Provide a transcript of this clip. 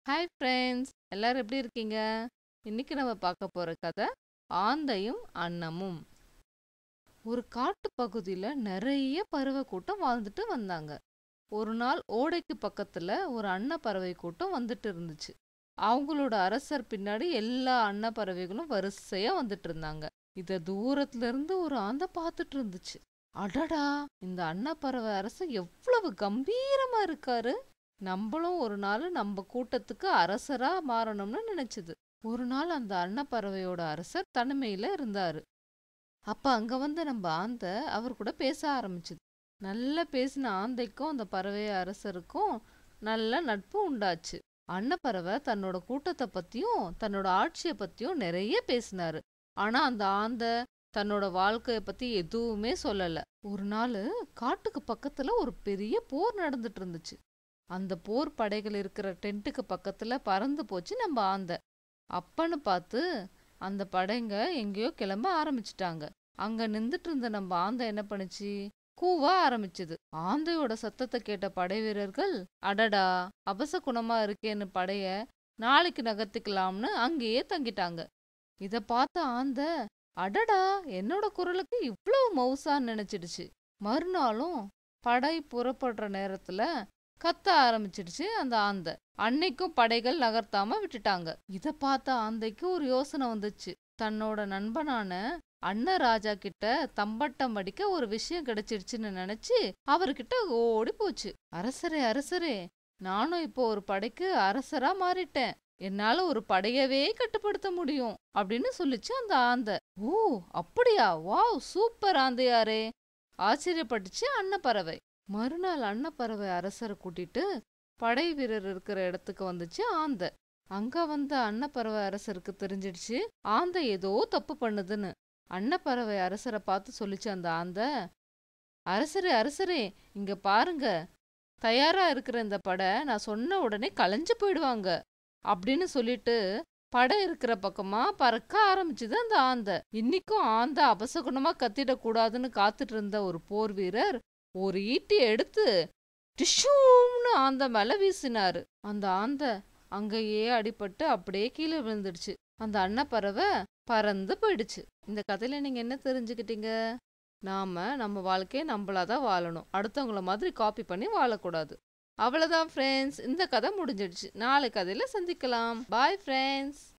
hi friends எல்லாரும் எப்படி இருக்கீங்க இன்னைக்கு நம்ம பார்க்க போற கதை ஆந்தையும் அன்னமும் ஒரு காட்டு பகுதியில் நிறைய பறவை கூட்டம் வாழ்ந்துட்டு வந்தாங்க ஒரு நாள் ஓடைக்கு பக்கத்துல ஒரு அன்ன பறவை கூட்டம் வந்துட்டு இருந்துச்சு அவங்களோட அரசர் பின்னாடி எல்லா அன்ன பறவைகளும் வரிசையா வந்துட்டு இருந்தாங்க இத தூரத்துல இருந்து ஒரு ஆந்தை பார்த்துட்டு இருந்துச்சு அடடா இந்த அன்னப்பறவை அரசர் எவ்வளவு கம்பீரமா இருக்காரு நம்மளும் ஒரு நாள் நம்ம கூட்டத்துக்கு அரசரா மாறணும்னு நினைச்சது ஒரு நாள் அந்த அன்னப்பறவையோட அரசர் தனிமையில இருந்தாரு அப்ப அங்க வந்து நம்ம ஆந்தை அவர் கூட பேச ஆரம்பிச்சது நல்லா பேசின ஆந்தைக்கும் அந்த பறவை அரசருக்கும் நல்ல நட்பு உண்டாச்சு அன்னப்பறவை தன்னோட கூட்டத்தை பத்தியும் தன்னோட ஆட்சியை பத்தியும் நிறைய பேசினாரு ஆனா அந்த ஆந்தை தன்னோட வாழ்க்கைய பத்தி எதுவுமே சொல்லல ஒரு நாள் காட்டுக்கு பக்கத்துல ஒரு பெரிய போர் நடந்துட்டு இருந்துச்சு அந்த போர் படைகள் இருக்கிற டென்ட்டுக்கு பக்கத்துல பறந்து போச்சு நம்ம ஆந்தை அப்பன்னு பார்த்து அந்த படைங்க எங்கேயோ கிளம்ப ஆரம்பிச்சிட்டாங்க அங்க நின்றுட்டு இருந்த நம்ம ஆந்தை என்ன பண்ணுச்சு கூவ ஆரம்பிச்சது ஆந்தையோட சத்தத்தை கேட்ட படை வீரர்கள் அடடா அபச குணமா இருக்கேன்னு படைய நாளைக்கு நகர்த்திக்கலாம்னு அங்கேயே தங்கிட்டாங்க இத பார்த்த ஆந்தை அடடா என்னோட குரலுக்கு இவ்வளவு மவுசான்னு நினைச்சிடுச்சு மறுநாளும் படை புறப்படுற நேரத்துல கத்த ஆரம்பிச்சிடுச்சு அந்த ஆந்தை அன்னைக்கும் படைகள் நகர்த்தாம விட்டுட்டாங்க இத பார்த்த ஆந்தைக்கு ஒரு யோசனை வந்துச்சு தன்னோட நண்பனான அண்ண ராஜா கிட்ட தம்பட்டம் அடிக்க ஒரு விஷயம் கிடைச்சிடுச்சுன்னு நினைச்சு அவர்கிட்ட ஓடி போச்சு அரசரே அரசரே நானும் இப்போ ஒரு படைக்கு அரசரா மாறிட்டேன் என்னால ஒரு படையவே கட்டுப்படுத்த முடியும் அப்படின்னு சொல்லிச்சு அந்த ஆந்தை ஓ அப்படியா வாவ் சூப்பர் ஆந்தையாரே ஆச்சரியப்பட்டுச்சு அன்னப்பறவை மறுநாள் அன்னப்பறவை அரசரை கூட்டிட்டு படை வீரர் இருக்கிற இடத்துக்கு வந்துச்சு ஆந்தை அங்க வந்த அன்னப்பறவை அரசருக்கு தெரிஞ்சிடுச்சு ஆந்தை ஏதோ தப்பு பண்ணுதுன்னு அன்னப்பறவை அரசரை பார்த்து சொல்லிச்சு அந்த ஆந்தை அரசரே அரசரே இங்க பாருங்க தயாரா இருக்கிற இந்த படை நான் சொன்ன உடனே களைஞ்சு போயிடுவாங்க அப்படின்னு சொல்லிட்டு படை இருக்கிற பக்கமா பறக்க ஆரம்பிச்சுது அந்த ஆந்தை இன்னைக்கும் ஆந்தை அபசகுணமா கத்திடக்கூடாதுன்னு காத்துட்டு இருந்த ஒரு போர் வீரர் ஒரு ஈட்டி எடுத்து டிஷூம்னு ஆந்தை மேல வீசினாரு அந்த ஆந்தை அங்கேயே அடிபட்டு அப்படியே கீழே விழுந்துடுச்சு அந்த அன்னப்பறவை பறந்து போயிடுச்சு இந்த கதையில நீங்க என்ன தெரிஞ்சுக்கிட்டீங்க நாம நம்ம வாழ்க்கையை நம்மளாதான் வாழணும் அடுத்தவங்கள மாதிரி காப்பி பண்ணி வாழக்கூடாது அவ்வளவுதான் ஃப்ரெண்ட்ஸ் இந்த கதை முடிஞ்சிடுச்சு நாளை கதையில சந்திக்கலாம் பாய் ஃப்ரெண்ட்ஸ்